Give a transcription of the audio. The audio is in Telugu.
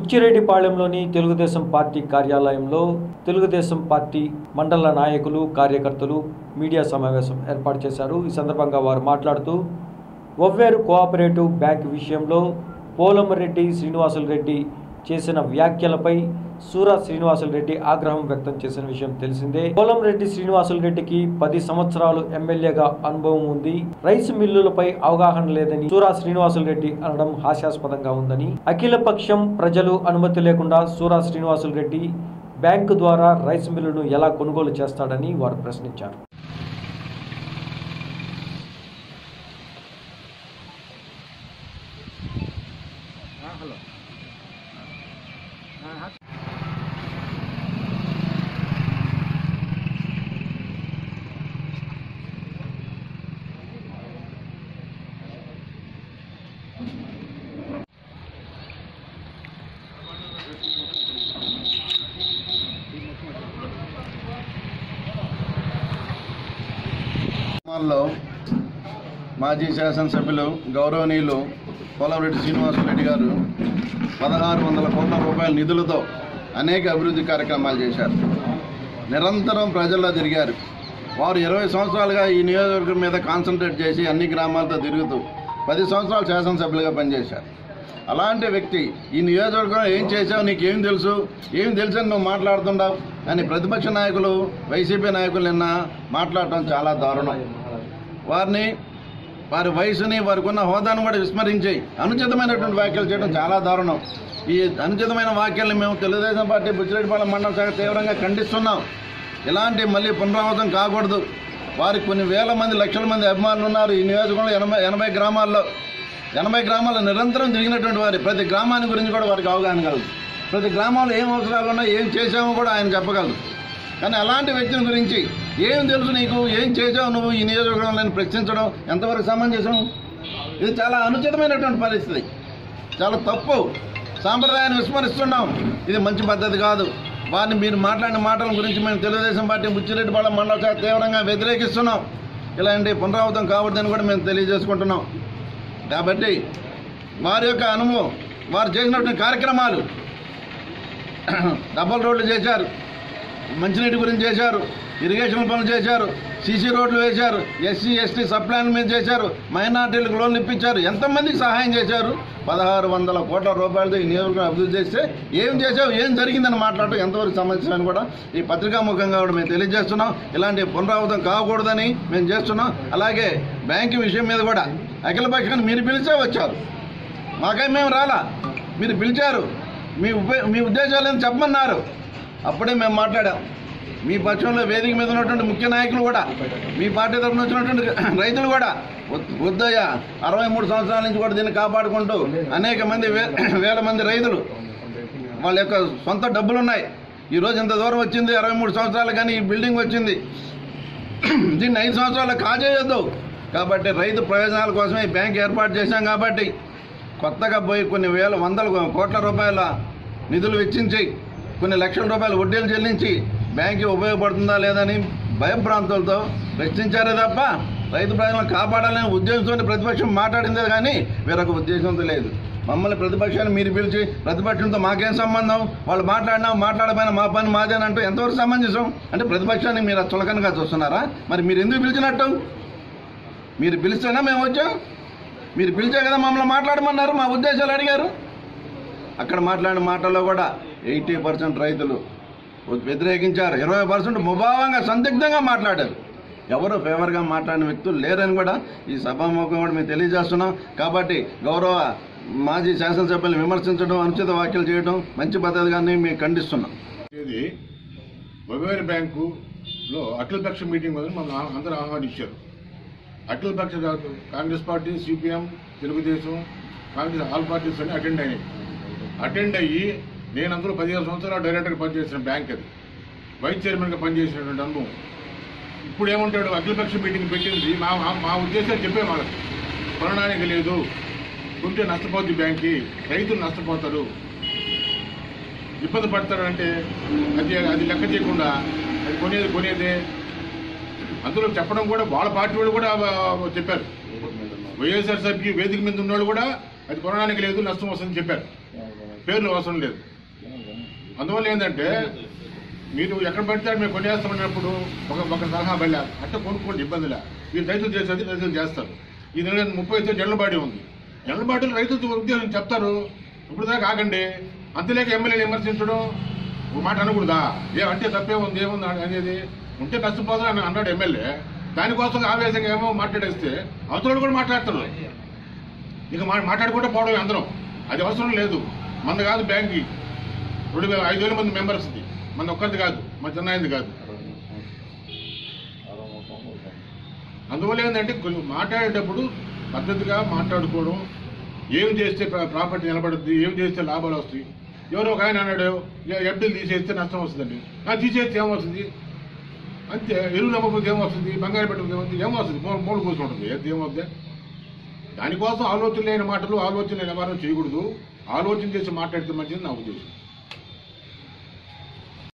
బుచ్చిరెడ్డిపాళెంలోని తెలుగుదేశం పార్టీ కార్యాలయంలో తెలుగుదేశం పార్టీ మండల నాయకులు కార్యకర్తలు మీడియా సమావేశం ఏర్పాటు చేశారు ఈ సందర్భంగా వారు మాట్లాడుతూ ఒవ్వేరు కోఆపరేటివ్ బ్యాంక్ విషయంలో పోలమరెడ్డి శ్రీనివాసులు రెడ్డి చేసిన వ్యాఖ్యలపై సూరా శ్రీనివాసులు రెడ్డి ఆగ్రహం వ్యక్తం చేసిన విషయం తెలిసిందే పోలంరెడ్డి శ్రీనివాసులు రెడ్డికి పది సంవత్సరాలు ఎమ్మెల్యేగా అనుభవం ఉంది రైస్ మిల్లులపై అవగాహన లేదని సూరా శ్రీనివాసులు రెడ్డి అనడం హాస్యాస్పదంగా ఉందని అఖిలపక్షం ప్రజలు అనుమతి లేకుండా సూరా శ్రీనివాసులు రెడ్డి బ్యాంకు ద్వారా రైస్ మిల్లును ఎలా కొనుగోలు చేస్తాడని వారు ప్రశ్నించారు గ్రామాల్లో మాజీ శాసనసభ్యులు గౌరవనీయులు పోలవరెడ్డి శ్రీనివాసరెడ్డి గారు పదహారు వందల కోట్ల రూపాయల నిధులతో అనేక అభివృద్ధి కార్యక్రమాలు చేశారు నిరంతరం ప్రజల్లో తిరిగారు వారు ఇరవై సంవత్సరాలుగా ఈ నియోజకవర్గం మీద కాన్సన్ట్రేట్ చేసి అన్ని గ్రామాలతో తిరుగుతూ పది సంవత్సరాలు శాసనసభ్యులుగా పనిచేశారు అలాంటి వ్యక్తి ఈ నియోజకవర్గం ఏం చేసావు నీకేం తెలుసు ఏం తెలుసు అని నువ్వు మాట్లాడుతుండవు అని ప్రతిపక్ష నాయకులు వైసీపీ నాయకులు నిన్న మాట్లాడటం చాలా దారుణం వారిని వారి వయసుని వారికి ఉన్న హోదాను కూడా విస్మరించి అనుచితమైనటువంటి వ్యాఖ్యలు చేయడం చాలా దారుణం ఈ అనుచితమైన వ్యాఖ్యల్ని మేము తెలుగుదేశం పార్టీ బుచ్చిరెడ్డిపాలెం మండల శాఖ తీవ్రంగా ఖండిస్తున్నాం ఇలాంటి మళ్ళీ పునరావృతం కాకూడదు వారికి కొన్ని వేల మంది లక్షల మంది అభిమానులు ఉన్నారు ఈ నియోజకవర్గంలో ఎనభై ఎనభై గ్రామాల్లో ఎనభై గ్రామాల్లో నిరంతరం తిరిగినటువంటి వారి ప్రతి గ్రామాన్ని గురించి కూడా వారికి అవగాహన కలదు ప్రతి గ్రామంలో ఏం అవసరాలు ఉన్నాయి ఏం చేశామో కూడా ఆయన చెప్పగలరు కానీ అలాంటి వ్యక్తిని గురించి ఏం తెలుసు నీకు ఏం చేసావు నువ్వు ఈ నియోజకవర్గంలో నేను ప్రశ్నించడం ఎంతవరకు సమంజసం ఇది చాలా అనుచితమైనటువంటి పరిస్థితి చాలా తప్పు సాంప్రదాయాన్ని విస్మరిస్తున్నాం ఇది మంచి పద్ధతి కాదు వారిని మీరు మాట్లాడిన మాటల గురించి మేము తెలుగుదేశం పార్టీ బుచ్చిరెడ్డిపాళెం మండల శాఖ తీవ్రంగా వ్యతిరేకిస్తున్నాం ఇలాంటి పునరావృతం కావద్దని కూడా మేము తెలియజేసుకుంటున్నాం కాబట్టి వారి యొక్క అనుభవం వారు చేసినటువంటి కార్యక్రమాలు డబల్ రోడ్లు చేశారు మంచినీటి గురించి చేశారు ఇరిగేషన్ పనులు చేశారు సీసీ రోడ్లు వేశారు ఎస్సీ ఎస్టీ సప్లైన్ మీద చేశారు మైనార్టీలకు లోన్లు ఇప్పించారు ఎంతమందికి సహాయం చేశారు పదహారు వందల కోట్ల రూపాయలతో ఈ నియోజకవర్గం అభివృద్ధి చేస్తే ఏం చేసావు ఏం జరిగిందని మాట్లాడటం ఎంతవరకు సమస్య అని కూడా ఈ పత్రికాముఖంగా కూడా మేము తెలియజేస్తున్నాం ఇలాంటి పునరావృతం కాకూడదని మేము చేస్తున్నాం అలాగే బ్యాంకు విషయం మీద కూడా అఖిలపక్షాన్ని మీరు పిలిచే వచ్చారు మాకై మేము రాలా మీరు పిలిచారు మీ ఉప- మీ ఉద్దేశాలు ఏంటి చెప్పమన్నారు అప్పుడే మేము మాట్లాడాం మీ పక్షంలో వేదిక మీద ఉన్నటువంటి ముఖ్య నాయకులు కూడా మీ పార్టీ తరఫున వచ్చినటువంటి రైతులు కూడా వద్- వద్దయ్యా అరవై మూడు సంవత్సరాల నుంచి కూడా దీన్ని కాపాడుకుంటూ అనేక మంది వే- వేల మంది రైతులు వాళ్ళ యొక్క సొంత డబ్బులు ఉన్నాయి ఈ రోజు ఇంత దూరం వచ్చింది అరవై మూడు సంవత్సరాలు కానీ ఈ బిల్డింగ్ వచ్చింది దీన్ని ఐదు సంవత్సరాలు కాజేయొద్దు కాబట్టి రైతు ప్రయోజనాల కోసమే ఈ బ్యాంక్ ఏర్పాటు చేశాం కాబట్టి కొత్తగా పోయి కొన్ని వేల వందల కోట్ల రూపాయల నిధులు వెచ్చించి కొన్ని లక్షల రూపాయల వడ్డీలు చెల్లించి బ్యాంకు ఉపయోగపడుతుందా లేదని భయభ్రాంతులతో ప్రశ్నించారే తప్ప రైతు ప్రజలను కాపాడాలనే ఉద్దేశంతో ప్రతిపక్షం మాట్లాడిందే కానీ వేరొక ఉద్దేశంతో లేదు మమ్మల్ని ప్రతిపక్షాన్ని మీరు పిలిచి ప్రతిపక్షంతో మాకేం సంబంధం వాళ్ళు మాట్లాడినా మాట్లాడపోయినా మా పని మాదేనంటూ ఎంతవరకు సమంజసం అంటే ప్రతిపక్షాన్ని మీరు చులకనగా చూస్తున్నారా మరి మీరు ఎందుకు పిలిచినట్టు మీరు పిలిస్తేనా మేము వచ్చాం మీరు పిలిచే కదా మమ్మల్ని మాట్లాడమన్నారు మా ఉద్దేశాలు అడిగారు అక్కడ మాట్లాడిన మాటల్లో కూడా ఎయిటీ పర్సెంట్ రైతులు వ్యతిరేకించారు ఇరవై పర్సెంట్ ముభావంగా సందిగ్ధంగా మాట్లాడారు ఎవరు ఫేవర్గా మాట్లాడిన వ్యక్తులు లేరని కూడా ఈ సభాముఖం కూడా మేము తెలియజేస్తున్నాం కాబట్టి గౌరవ మాజీ శాసనసభ్యులను విమర్శించడం అనుచిత వ్యాఖ్యలు చేయడం మంచి పద్ధతిగానే మేము ఖండిస్తున్నాం ఇది మొబైల్ బ్యాంకులో అఖిలపక్ష మీటింగ్ మొదలు మమ్మల్ని అందరూ ఆహ్వానించారు అఖిలపక్ష Congress party CPM Telugudesam Congress all parties అని అటెండ్ అయినాయి అటెండ్ అయ్యి నేను అందులో పదిహేను సంవత్సరాలు డైరెక్టర్గా పనిచేసిన బ్యాంక్ అది వైస్ చైర్మన్గా పనిచేసినటువంటి అనుభవం ఇప్పుడు ఏమంటాడు అఖిలపక్ష మీటింగ్ పెట్టింది మా మా- మా ఉద్దేశాలు చెప్పే వాళ్ళకి కొనడానికి లేదు ఉంటే నష్టపోద్ది బ్యాంక్కి రైతులు నష్టపోతారు ఇబ్బంది పడతారు అంటే అది అది లెక్క చేయకుండా అది కొనేది కొనేదే అందులో చెప్పడం కూడా వాళ్ళ పార్టీ వాళ్ళు కూడా ఆ, చెప్పారు వైఎస్ఆర్సీపీ వేదిక మీద ఉన్నవాళ్ళు కూడా అది కొనడానికి లేదు నష్టం వస్తుందని చెప్పారు పేర్లు అవసరం లేదు అందువల్ల ఏంటంటే మీరు ఎక్కడ పడితే అక్కడ మేము కొనేస్తామన్నప్పుడు ఒక ఒక సలహా బయలు అట్ట కొనుక్కోండి ఇబ్బందిలే మీరు రైతులు చేసేది రైతులు చేస్తారు ఈ నెల ముప్పై అయితే జల్లబాడి ఉంది జల్లబాడీలు రైతులు ఉద్యోగం చెప్తారు ఇప్పుడు దాకా ఆగండి అంతలేక ఎమ్మెల్యేలు విమర్శించడం ఒక మాట అనకూడదా ఏ అంటే తప్పే ఉంది ఏముంది అనేది ఉంటే నష్టపోతుంది అని అన్నాడు ఎమ్మెల్యే దానికోసం ఆవేశంగా ఏమో మాట్లాడేస్తే అవతల కూడా మాట్లాడతారు ఇక మా మాట్లాడుకుంటే పోవడం అందరం అది అవసరం లేదు మన కాదు బ్యాంక్కి రెండు వేల ఐదు వేల మంది మెంబర్స్ది మన ఒక్కరిది కాదు మన చిన్నాయింది కాదు అందువల్ల ఏంటంటే కొంచెం మాట్లాడేటప్పుడు పద్ధతిగా మాట్లాడుకోవడం ఏం చేస్తే ప్రా- ప్రాపర్టీ నిలబడుద్ది ఏం చేస్తే లాభాలు వస్తాయి ఎవరో ఒక ఆయన అన్నాడు ఎఫ్డీలు తీసేస్తే నష్టం వస్తుందండి ఆ తీసేస్తే ఏమొస్తుంది అంతే ఎరువు నమ్మకపోతే ఏమొస్తుంది బంగారు పెట్టకపోతే ఏమవుతుంది ఏమొస్తుంది మూడు మూడు కూర్చుంటుంది ఏది ఏమవుతుంది దానికోసం ఆలోచన లేని మాటలు ఆలోచన లేని వ్యవహారం చేయకూడదు ఆలోచన చేసి మాట్లాడితే మంచిది నా ఉద్దేశం